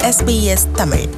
SBS Tamil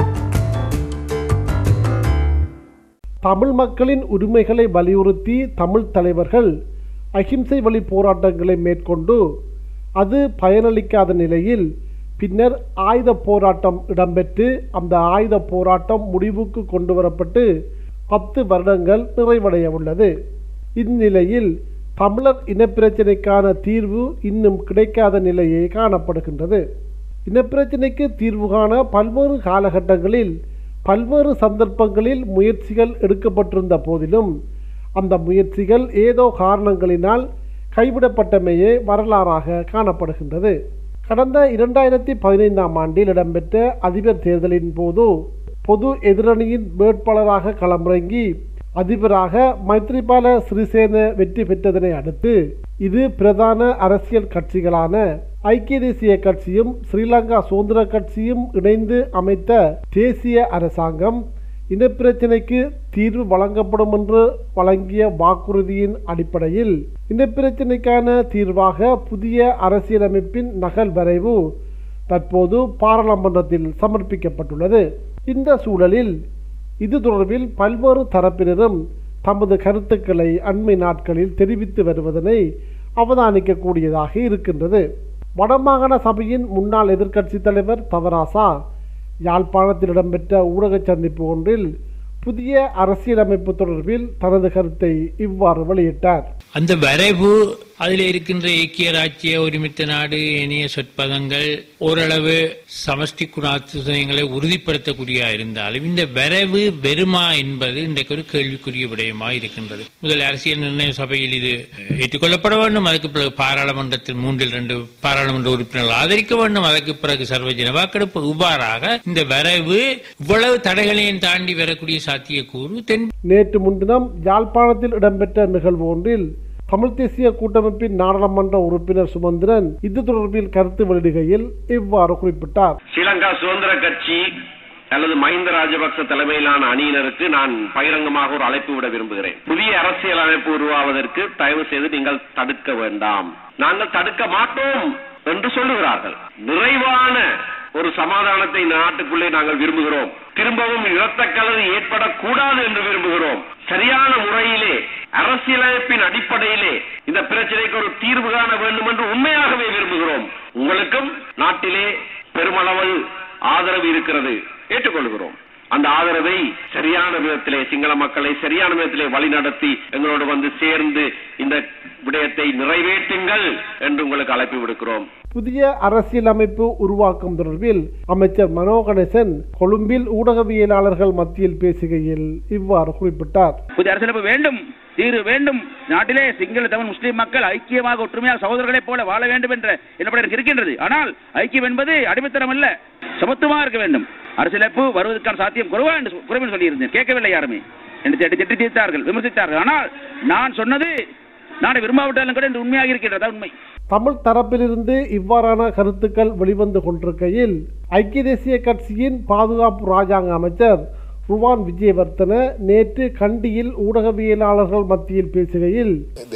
Tamil மக்களின் உரிமைகளை வலியுறுத்தி தமிழ் தலைவர்கள் அகிம்சை வழி போராட்டங்களை மேற்கொண்டு அது பயனளிக்காத நிலையில் பின்னர் ஆயுத போராட்டம் இடம்பெற்று அந்த ஆயுத போராட்டம் முடிவுக்கு கொண்டு வரப்பட்டு பத்து வருடங்கள் நிறைவடைய உள்ளது இந்நிலையில் தமிழர் இனப்பிரச்சினைக்கான தீர்வு இன்னும் கிடைக்காத நிலையே காணப்படுகின்றது இனப்பிரச்சினைக்கு தீர்வு காண பல்வேறு காலகட்டங்களில் பல்வேறு சந்தர்ப்பங்களில் முயற்சிகள் எடுக்கப்பட்டிருந்த போதிலும் அந்த முயற்சிகள் ஏதோ காரணங்களினால் கைவிடப்பட்டமையே வரலாறாக காணப்படுகின்றது கடந்த இரண்டாயிரத்தி பதினைந்தாம் ஆண்டில் இடம்பெற்ற அதிபர் தேர்தலின் போது பொது எதிரணியின் வேட்பாளராக களமிறங்கி அதிபராக மைத்ரிபால சிறிசேன வெற்றி பெற்றதனை அடுத்து இது பிரதான அரசியல் கட்சிகளான ஐக்கிய தேசிய கட்சியும் ஸ்ரீலங்கா சுதந்திர கட்சியும் இணைந்து அமைத்த தேசிய அரசாங்கம் இனப்பிரச்சினைக்கு தீர்வு வழங்கப்படும் என்று வழங்கிய வாக்குறுதியின் அடிப்படையில் இனப்பிரச்சினைக்கான தீர்வாக புதிய அரசியலமைப்பின் நகல் வரைவு தற்போது பாராளுமன்றத்தில் சமர்ப்பிக்கப்பட்டுள்ளது இந்த சூழலில் இது தொடர்பில் பல்வேறு தரப்பினரும் தமது கருத்துக்களை அண்மை நாட்களில் தெரிவித்து வருவதனை அவதானிக்கக்கூடியதாக இருக்கின்றது வடமாகாண சபையின் முன்னாள் எதிர்க்கட்சித் தலைவர் தவராசா யாழ்ப்பாணத்தில் இடம்பெற்ற ஊடக சந்திப்பு ஒன்றில் புதிய அரசியலமைப்பு தொடர்பில் தனது கருத்தை இவ்வாறு வெளியிட்டார் அந்த வரைவு அதில் இருக்கின்ற ஐக்கிய ராஜ்ய ஒருமித்த நாடு இணைய சொற்பதங்கள் ஓரளவு சமஷ்டி குணாதிசயங்களை உறுதிப்படுத்தக்கூடிய இருந்தாலும் இந்த வரைவு வெறுமா என்பது இன்றைக்கு ஒரு கேள்விக்குரிய விடயமாக இருக்கின்றது முதல் அரசியல் நிர்ணய சபையில் இது ஏற்றுக்கொள்ளப்பட வேண்டும் அதுக்கு பிறகு பாராளுமன்றத்தில் மூன்றில் இரண்டு பாராளுமன்ற உறுப்பினர்கள் ஆதரிக்க வேண்டும் அதற்கு பிறகு சர்வஜன வாக்கெடுப்பு இவ்வாறாக இந்த வரைவு இவ்வளவு தடைகளையும் தாண்டி வரக்கூடிய சாத்தியக்கூறு தென் நேற்று முன்தினம் யாழ்ப்பாணத்தில் இடம்பெற்ற நிகழ்வு ஒன்றில் தமிழ் தேசிய கூட்டமைப்பின் நாடாளுமன்ற உறுப்பினர் சுமந்திரன் இது தொடர்பில் கருத்து வெளியிடுகையில் இவ்வாறு குறிப்பிட்டார் ஸ்ரீலங்கா சுதந்திர கட்சி அல்லது மஹிந்த ராஜபக்ச தலைமையிலான அணியினருக்கு நான் பகிரங்கமாக ஒரு அழைப்பு விட விரும்புகிறேன் புதிய அரசியல் அமைப்பு உருவாவதற்கு தயவு செய்து நீங்கள் தடுக்க வேண்டாம் நாங்கள் தடுக்க மாட்டோம் என்று சொல்லுகிறார்கள் நிறைவான ஒரு சமாதானத்தை இந்த நாட்டுக்குள்ளே நாங்கள் விரும்புகிறோம் திரும்பவும் இரத்த கலவு ஏற்படக்கூடாது என்று விரும்புகிறோம் சரியான முறையிலே அரசியலமைப்பின் அடிப்படையிலே இந்த பிரச்சனைக்கு ஒரு தீர்வு காண வேண்டும் என்று உண்மையாகவே விரும்புகிறோம் உங்களுக்கும் நாட்டிலே பெருமளவில் ஆதரவு இருக்கிறது ஏற்றுக்கொள்கிறோம் அந்த ஆதரவை சரியான விதத்திலே சிங்கள மக்களை சரியான விதத்திலே வழிநடத்தி எங்களோடு வந்து சேர்ந்து இந்த விடயத்தை நிறைவேற்றுங்கள் என்று உங்களுக்கு அழைப்பு விடுக்கிறோம் புதிய அரசியலமைப்பு உருவாக்கம் தொடர்பில் அமைச்சர் மனோ கணேசன் கொழும்பில் ஊடகவியலாளர்கள் மத்தியில் பேசுகையில் இவ்வாறு குறிப்பிட்டார் புதிய அரசியலமைப்பு வேண்டும் தீர்வு வேண்டும் நாட்டிலே சிங்கள தமிழ் முஸ்லிம் மக்கள் ஐக்கியமாக ஒற்றுமையாக சகோதரர்களைப் போல வாழ வேண்டும் என்ற என்னப்பட எனக்கு இருக்கின்றது ஆனால் ஐக்கியம் என்பது அடிமைத்தனம் அல்ல சமத்துவமாக இருக்க வேண்டும் அரசியலமைப்பு வருவதற்கான சாத்தியம் குறைவா என்று குறைவு சொல்லியிருந்தேன் கேட்கவில்லை யாருமே என்று திட்டி திட்டி தீர்த்தார்கள் விமர்சித்தார்கள் ஆனால் நான் சொன்னது நான் விரும்பாவிட்டாலும் கூட என்று உண்மையாக இருக்கின்றதா உண்மை தமிழ் தரப்பிலிருந்து இவ்வாறான கருத்துக்கள் வெளிவந்து கொண்டிருக்கையில் ஐக்கிய தேசிய கட்சியின் பாதுகாப்பு ராஜாங்க அமைச்சர் ருவான் விஜயவர்த்தன நேற்று கண்டியில் ஊடகவியலாளர்கள் மத்தியில் பேசுகையில்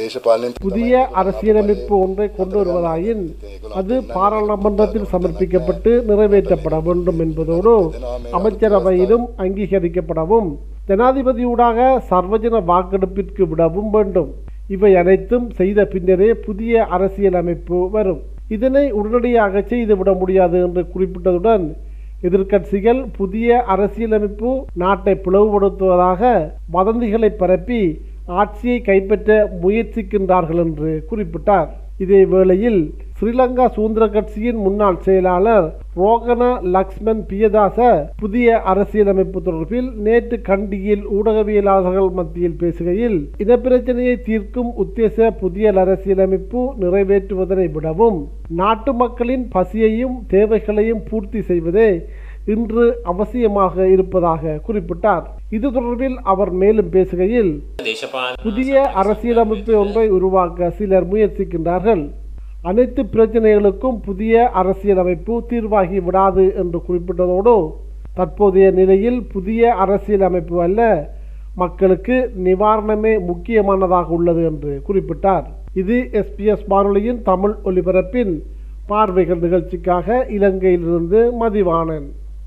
புதிய அரசியலமைப்பு ஒன்றை கொண்டு வருவதாயின் அது பாராளுமன்றத்தில் சமர்ப்பிக்கப்பட்டு நிறைவேற்றப்பட வேண்டும் என்பதோடு அமைச்சரவையிலும் அங்கீகரிக்கப்படவும் ஜனாதிபதியூடாக சர்வஜன வாக்கெடுப்பிற்கு விடவும் வேண்டும் இவை அனைத்தும் செய்த பின்னரே புதிய அரசியலமைப்பு வரும் இதனை உடனடியாக செய்துவிட முடியாது என்று குறிப்பிட்டதுடன் எதிர்க்கட்சிகள் புதிய அரசியலமைப்பு நாட்டை பிளவுபடுத்துவதாக வதந்திகளை பரப்பி ஆட்சியை கைப்பற்ற முயற்சிக்கின்றார்கள் என்று குறிப்பிட்டார் இதே வேளையில் ஸ்ரீலங்கா சுதந்திர கட்சியின் முன்னாள் செயலாளர் ரோகன லக்ஷ்மன் பியதாச புதிய அரசியலமைப்பு தொடர்பில் நேற்று கண்டியில் ஊடகவியலாளர்கள் மத்தியில் பேசுகையில் இனப்பிரச்சனையை தீர்க்கும் உத்தேச புதிய அரசியலமைப்பு நிறைவேற்றுவதனை விடவும் நாட்டு மக்களின் பசியையும் தேவைகளையும் பூர்த்தி செய்வதே இன்று அவசியமாக இருப்பதாக குறிப்பிட்டார் இது தொடர்பில் அவர் மேலும் பேசுகையில் புதிய அரசியலமைப்பு ஒன்றை உருவாக்க சிலர் முயற்சிக்கின்றார்கள் அனைத்து பிரச்சனைகளுக்கும் புதிய அரசியலமைப்பு தீர்வாகி விடாது என்று குறிப்பிட்டதோடு தற்போதைய நிலையில் புதிய அரசியலமைப்பு அல்ல மக்களுக்கு நிவாரணமே முக்கியமானதாக உள்ளது என்று குறிப்பிட்டார் இது எஸ்பிஎஸ் வானொலியின் தமிழ் ஒலிபரப்பின் பார்வைகள் நிகழ்ச்சிக்காக இலங்கையிலிருந்து மதிவாணன்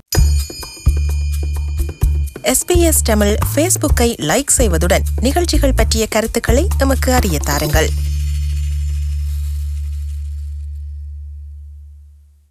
எஸ்பிஎஸ் தமிழ் ஃபேஸ்புக்கை லைக் செய்வதுடன் நிகழ்ச்சிகள் பற்றிய கருத்துக்களை எமக்கு அறிய தாருங்கள்